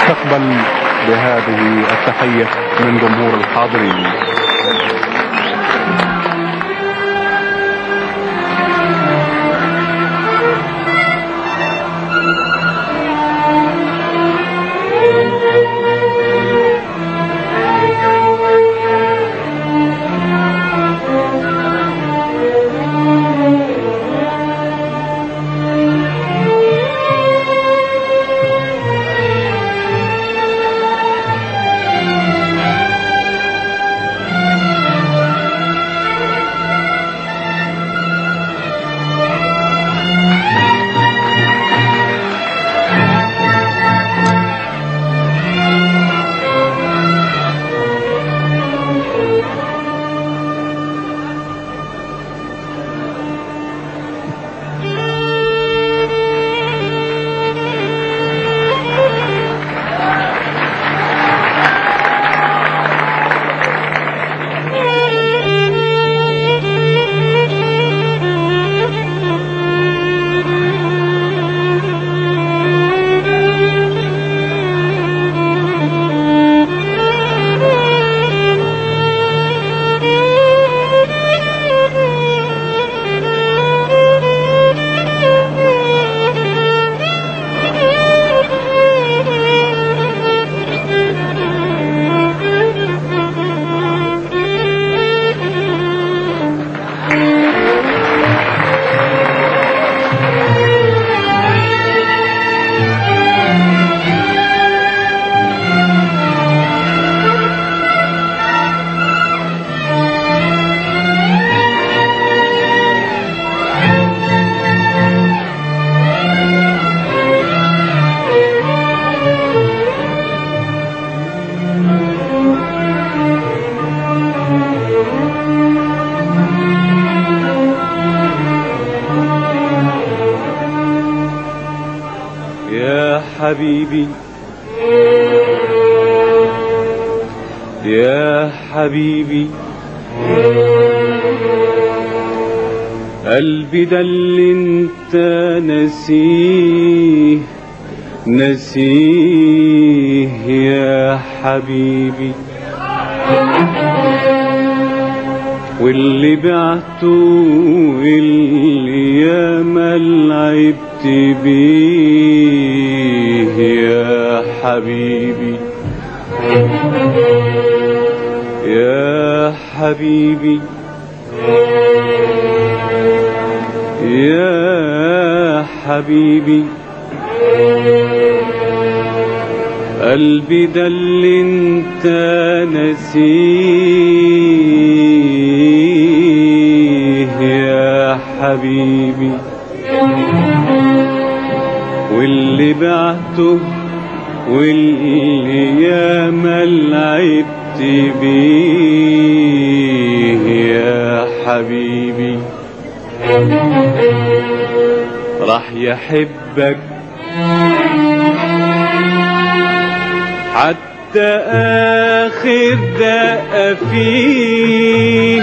استقبل بهذه التحية من جمهور الحاضرين يا حبيبي يا حبيبي قلبي ده اللي انت نسيه نسيه يا حبيبي واللي بعته واللي ياما لعبت بيه يا حبيبي يا حبيبي يا حبيبي قلبي ده اللي انت نسيه يا حبيبي واللي بعته واللي ياما لعبت بيه يا حبيبي راح يحبك حتى آخر دقة فيه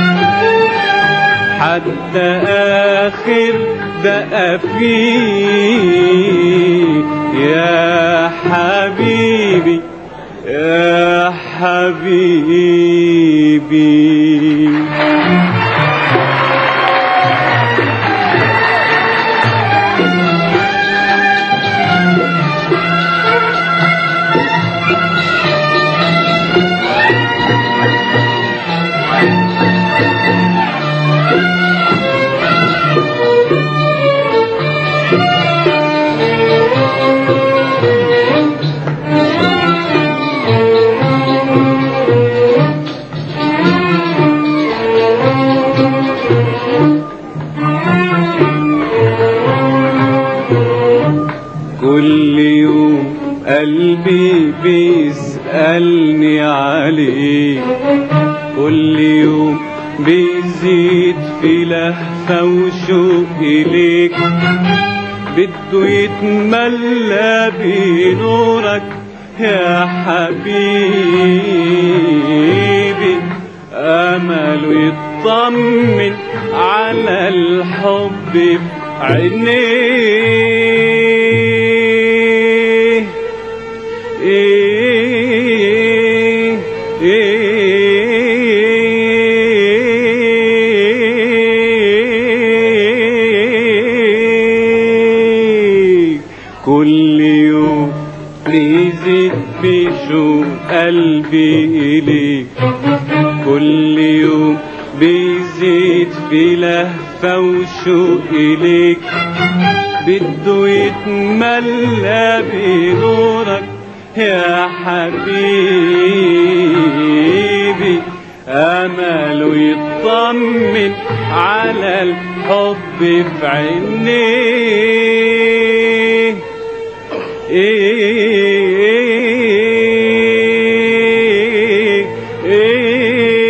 حتى آخر دقة فيه يا حبيبي يا حبيبي كل يوم قلبي بيسألني عليك كل يوم بيزيد في لهفة وشوق إليك بده يتملى بنورك يا حبيبي أمله يطمن على الحب في عينيه إيه إيه كل يوم بيزيد بشوق قلبي إليك كل يوم بيزيد في لهفة وشوق إليك بده يتملى بنورك يا حبيبي أمله يطمن على الحب في عينيه إيه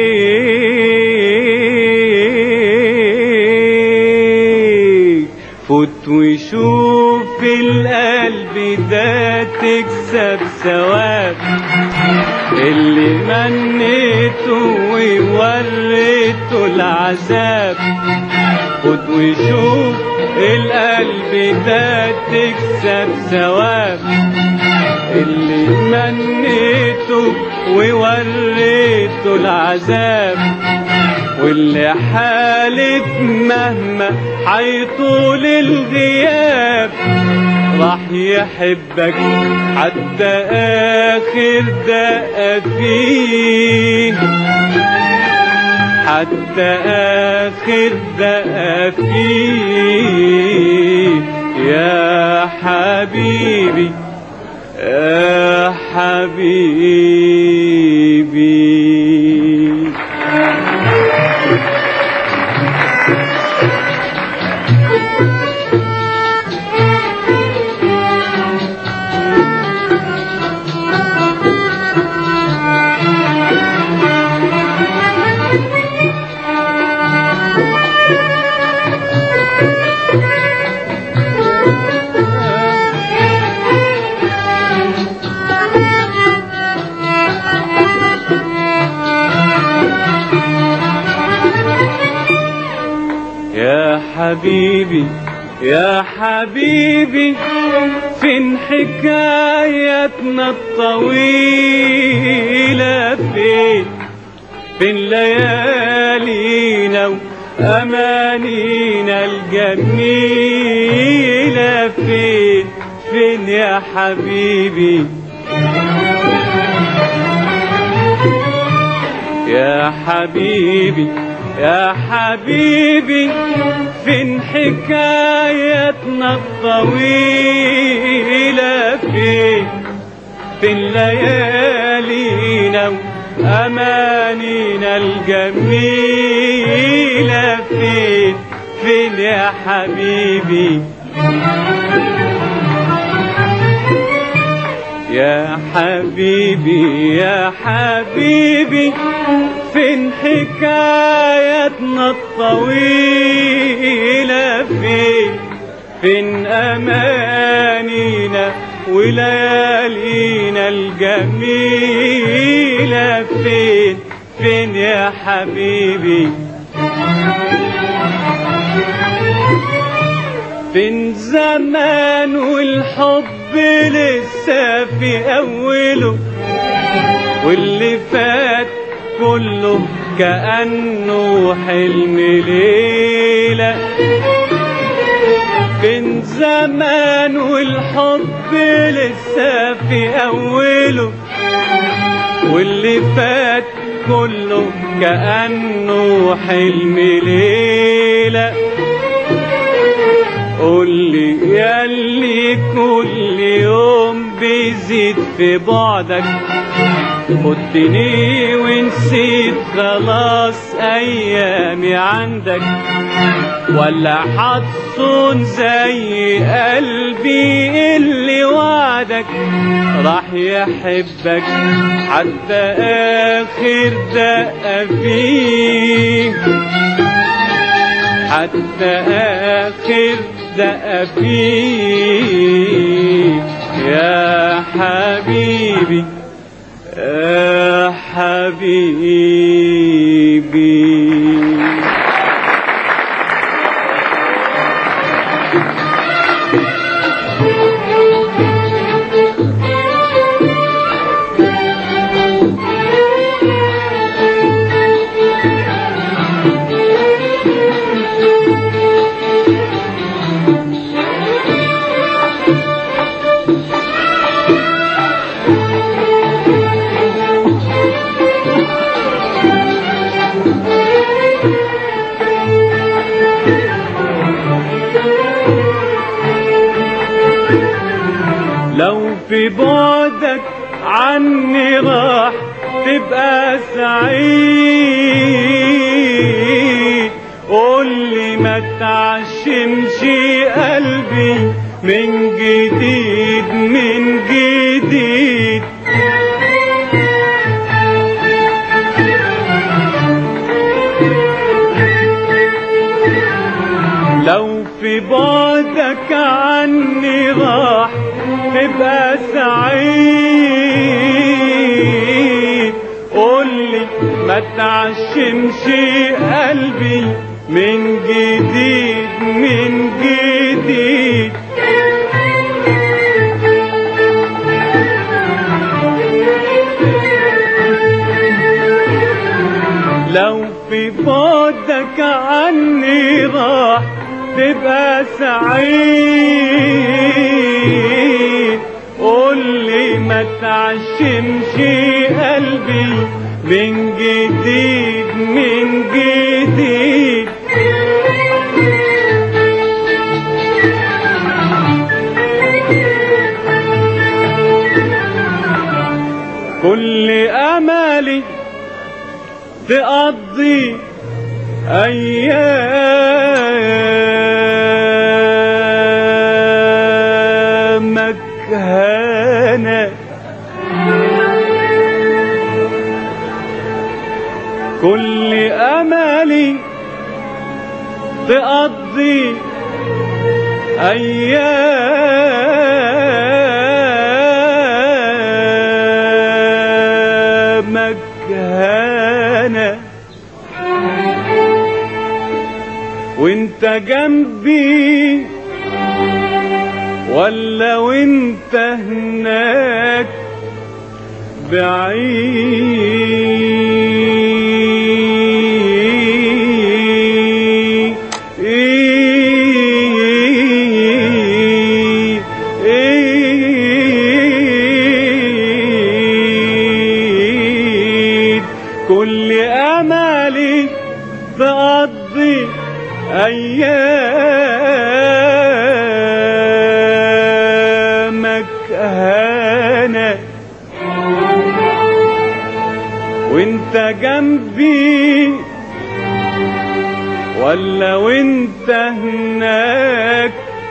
إيه فوت وشوف القلب ده تكسب ثواب اللي منيته ووريته العذاب خد وشوف القلب ده تكسب ثواب اللي منيته ووريته العذاب واللي حالف مهما حيطول الغياب راح يحبك حتى آخر دقة فيه حتى آخر دقة فيه يا حبيبي يا حبيبي يا حبيبي يا حبيبي فين حكايتنا الطويلة فين فين ليالينا وأمانينا الجميلة فين فين يا حبيبي يا حبيبي يا حبيبي فين حكايتنا الطويلة فين فين ليالينا وأمانينا الجميلة فين فين يا حبيبي يا حبيبي يا حبيبي فين حكايتنا الطويلة فين فين أمانينا وليالينا الجميلة فين فين يا حبيبي فين زمان والحب لسه في أوله واللي فات كله كأنه حلم ليلة فين زمان والحب لسه في أوله واللي فات كله كأنه حلم ليلة قول لي ياللي كل يوم بيزيد في بعدك خدتني ونسيت خلاص ايامي عندك ولا حصون زي قلبي اللي وعدك راح يحبك حتى اخر دقة فيه حتى اخر دقة فيه يا حبيبي يا حبيبي في بعدك عني راح تبقى سعيد قولي ما تعشمش قلبي من جديد من جديد لو في بعدك عني راح تبقى سعيد قولي ما تعشمش قلبي من جديد من جديد لو في بعدك عني راح تبقى سعيد قولي ما تعشمش قلبي من جديد من جديد كل امالي تقضي ايامك هنا كل امالي تقضي ايامك هنا وانت جنبي ولا وانت هناك بعيد كل امالي تقضي ايامك هنا وانت جنبي ولا وانت هناك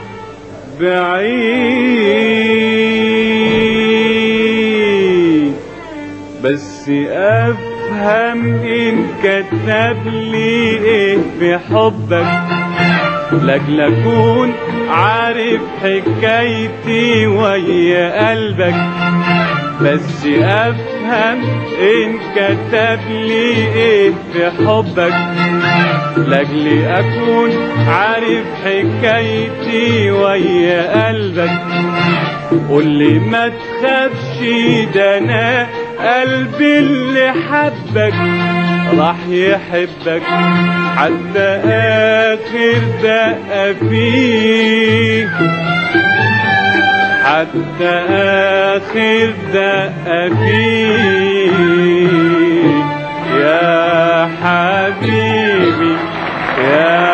بعيد بس افهم ان كتب لي ايه في حبك لاجل اكون عارف حكايتي ويا قلبك بس افهم ان كتب لي ايه في حبك لاجل اكون عارف حكايتي ويا قلبك قولي ما تخافش ده انا قلبي اللي حبك راح يحبك حتى اخر دقة فيه حتى اخر دقة فيه يا حبيبي يا